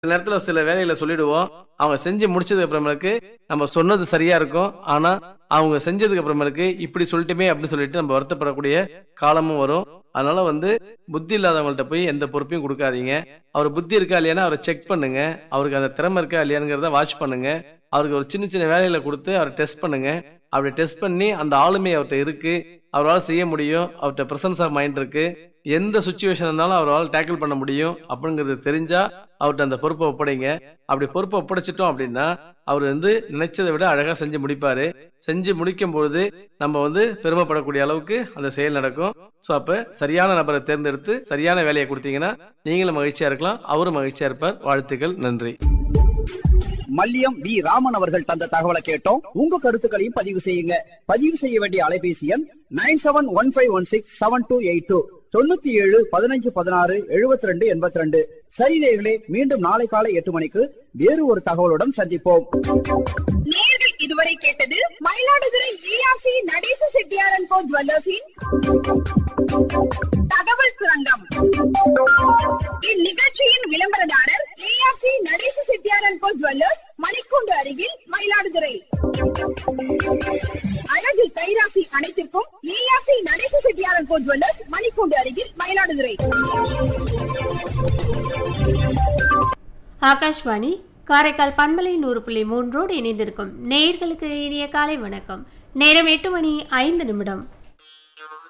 சில நேரத்துல சில வேலைகளை சொல்லிடுவோம் அவங்க செஞ்சு முடிச்சதுக்கு அப்புறமேலுக்கு நம்ம சொன்னது சரியா இருக்கும் ஆனா அவங்க செஞ்சதுக்கு அப்புறமேலுக்கு இப்படி சொல்லிட்டுமே அப்படின்னு சொல்லிட்டு நம்ம வருத்தப்படக்கூடிய காலமும் வரும் அதனால வந்து புத்தி இல்லாதவங்கள்ட்ட போய் எந்த பொறுப்பையும் கொடுக்காதீங்க அவர் புத்தி இருக்கா இல்லையானா அவரை செக் பண்ணுங்க அவருக்கு அந்த திறமை இருக்கா இல்லையாங்கிறத வாட்ச் பண்ணுங்க அவருக்கு ஒரு சின்ன சின்ன வேலைகளை கொடுத்து அவரை டெஸ்ட் பண்ணுங்க அப்படி டெஸ்ட் பண்ணி அந்த ஆளுமை அவர்கிட்ட இருக்கு அவரால் செய்ய முடியும் அவர்கிட்ட பிரசன்ஸ் ஆஃப் மைண்ட் இருக்கு எந்த சுச்சுவேஷன் இருந்தாலும் அவரால் டேக்கிள் பண்ண முடியும் அப்படிங்கிறது தெரிஞ்சா அவர்கிட்ட அந்த பொறுப்பை ஒப்படைங்க அப்படி பொறுப்பை ஒப்படைச்சிட்டோம் அப்படின்னா அவர் வந்து நினைச்சதை விட அழகா செஞ்சு முடிப்பாரு செஞ்சு முடிக்கும் பொழுது நம்ம வந்து பெருமைப்படக்கூடிய அளவுக்கு அந்த செயல் நடக்கும் ஸோ அப்ப சரியான நபரை தேர்ந்தெடுத்து சரியான வேலையை கொடுத்தீங்கன்னா நீங்களும் மகிழ்ச்சியா இருக்கலாம் அவரும் மகிழ்ச்சியா இருப்பார் வாழ்த்துக்கள் நன்றி மல்லியம் வி ராமன் அவர்கள் தந்த தகவலை கேட்டோம் உங்க கருத்துக்களையும் பதிவு செய்யுங்க பதிவு செய்ய வேண்டிய அலைபேசி எண் nine seven one five one six seven two eight two தொண்ணூத்தி ஏழு பதினஞ்சு பதினாறு எழுபத்தி ரெண்டு எண்பத்தி ரெண்டு சரி நேயர்களே மீண்டும் நாளை காலை எட்டு மணிக்கு வேறு ஒரு தகவலுடன் சந்திப்போம் நேர்கள் இதுவரை கேட்டது மயிலாடுதுறை ஜிஆர்சி நடேச செட்டியாரன் கோ ஜுவல்லர்ஸின் தகவல் சுரங்கம் இந்நிகழ்ச்சியின் விளம்பரதாரர் ஏஆர்சி நடேச செட்டியாரன் கோ ஜுவல்லர்ஸ் மணிக்கூண்டு அருகில் மயிலாடுதுறை அழகு கைராசி அனைத்திற்கும் ஏஆர்சி நடேச செட்டியாரன் கோ ஜுவல்லர்ஸ் மணிக்கூண்டு அருகில் மயிலாடுதுறை ஆகாஷ்வாணி காரைக்கால் பண்பலை நூறு புள்ளி மூன்றோடு இணைந்திருக்கும் நேயர்களுக்கு இனிய காலை வணக்கம் நேரம் எட்டு மணி ஐந்து நிமிடம்